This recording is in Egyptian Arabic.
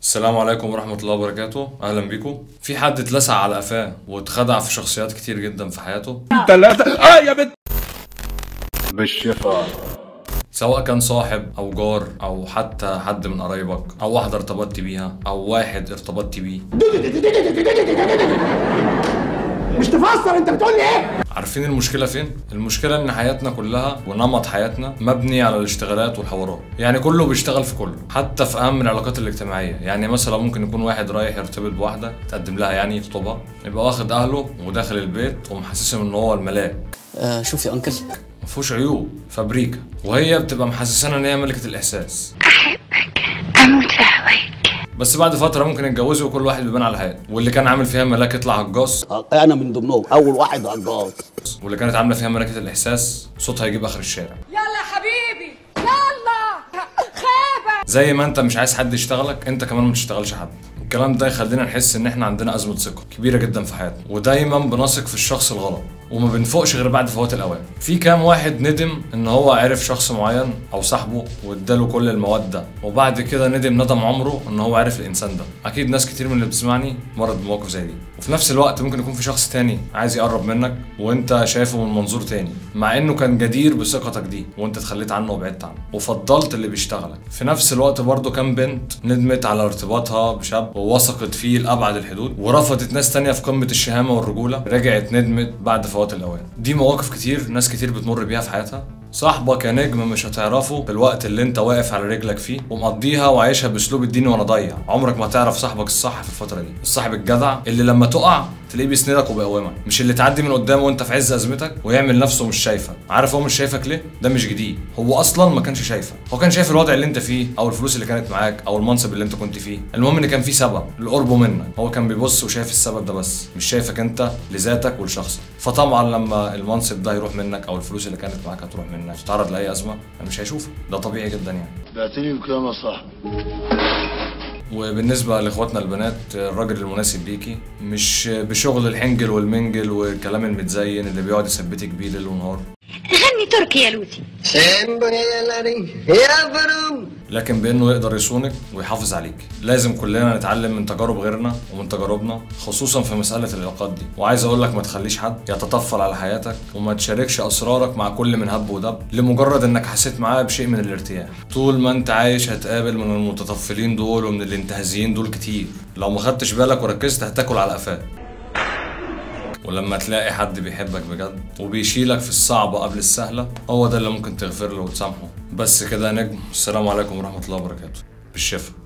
السلام عليكم ورحمة الله وبركاته أهلا بيكم في حد اتلسع على قفاه واتخدع في شخصيات كتير جدا في حياته ثلاثة اه يا بنت بالشفا سواء كان صاحب أو جار أو حتى حد من قرايبك أو واحدة ارتبطت بيها أو واحد ارتبطت بيه مش تفسر انت بتقول لي ايه عارفين المشكلة فين؟ المشكلة إن حياتنا كلها ونمط حياتنا مبني على الاشتغالات والحوارات، يعني كله بيشتغل في كله، حتى في أهم العلاقات الاجتماعية، يعني مثلا ممكن يكون واحد رايح يرتبط بواحدة تقدم لها يعني يخطبها، يبقى واخد أهله وداخل البيت ومحسسهم إن هو الملاك، آه شوف يا انكل مفهوش عيوب، فابريكا، وهي بتبقى محسسانا إن هي ملكة الإحساس، أموت في هواك بس بعد فترة ممكن يتجوزوا وكل واحد بيبان على حاله، واللي كان عامل فيها ملاك يطلع هجاص، انا من ضمنهم اول واحد هجاص واللي كانت عاملة فيها ملكة الإحساس صوتها يجيب آخر الشارع. يلا حبيبي يلا خيبة زي ما انت مش عايز حد يشتغلك انت كمان ما تشتغلش حد الكلام ده يخلينا نحس ان احنا عندنا ازمه ثقه كبيره جدا في حياتنا ودايما بنثق في الشخص الغلط وما بنفوقش غير بعد فوات الاوان في كام واحد ندم ان هو عرف شخص معين او صاحبه واداله كل المواد ده وبعد كده ندم ندم عمره ان هو عرف الانسان ده اكيد ناس كتير من اللي بتسمعني مرت بمواقف زي دي وفي نفس الوقت ممكن يكون في شخص تاني عايز يقرب منك وانت شايفه من منظور تاني مع انه كان جدير بثقتك دي وانت اتخليت عنه وبعدت عنه وفضلت اللي بيشتغلك في نفس الوقت برضه كان بنت ندمت على ارتباطها بشاب ووثقت فيه لابعد الحدود ورفضت ناس تانية في قمه الشهامه والرجوله رجعت ندمت بعد فوات الاوان دي مواقف كتير ناس كتير بتمر بيها في حياتها صاحبك يا نجم مش هتعرفه في الوقت اللي انت واقف على رجلك فيه ومقضيها وعايشها باسلوب الدين وانا ضيع عمرك ما تعرف صاحبك الصح في الفتره دي الصاحب الجدع اللي لما تقع تلاقيه بيسندك وبيقومك مش اللي تعدي من قدامه وانت في عز ازمتك ويعمل نفسه مش شايفك عارف هو مش شايفك ليه ده مش جديد هو اصلا ما كانش شايفك هو كان شايف الوضع اللي انت فيه او الفلوس اللي كانت معاك او المنصب اللي انت كنت فيه المهم ان كان في سبب لقربه منك هو كان بيبص وشايف السبب ده بس مش شايفك انت لذاتك ولشخصك فطبعا لما المنصب ده يروح منك او الفلوس اللي كانت معاك هتروح منك تتعرض لاي ازمه مش هيشوفك ده طبيعي جدا يعني بعتني بكلام يا صاحبي وبالنسبة لإخواتنا البنات الراجل المناسب ليكي مش بشغل الحنجل والمنجل والكلام المتزين اللي بيقعد يثبتك بيه ليل ونهار غني تركي يا لوسي لكن بانه يقدر يصونك ويحافظ عليك لازم كلنا نتعلم من تجارب غيرنا ومن تجاربنا خصوصا في مساله العلاقات دي وعايز اقول لك ما تخليش حد يتطفل على حياتك وما تشاركش اسرارك مع كل من هب ودب لمجرد انك حسيت معاه بشيء من الارتياح طول ما انت عايش هتقابل من المتطفلين دول ومن الانتهازيين دول كتير لو ما خدتش بالك وركزت هتاكل على قفاك ولما تلاقي حد بيحبك بجد وبيشيلك في الصعبة قبل السهلة هو ده اللي ممكن تغفر له وتسامحه بس كده يا نجم السلام عليكم ورحمة الله وبركاته بالشفا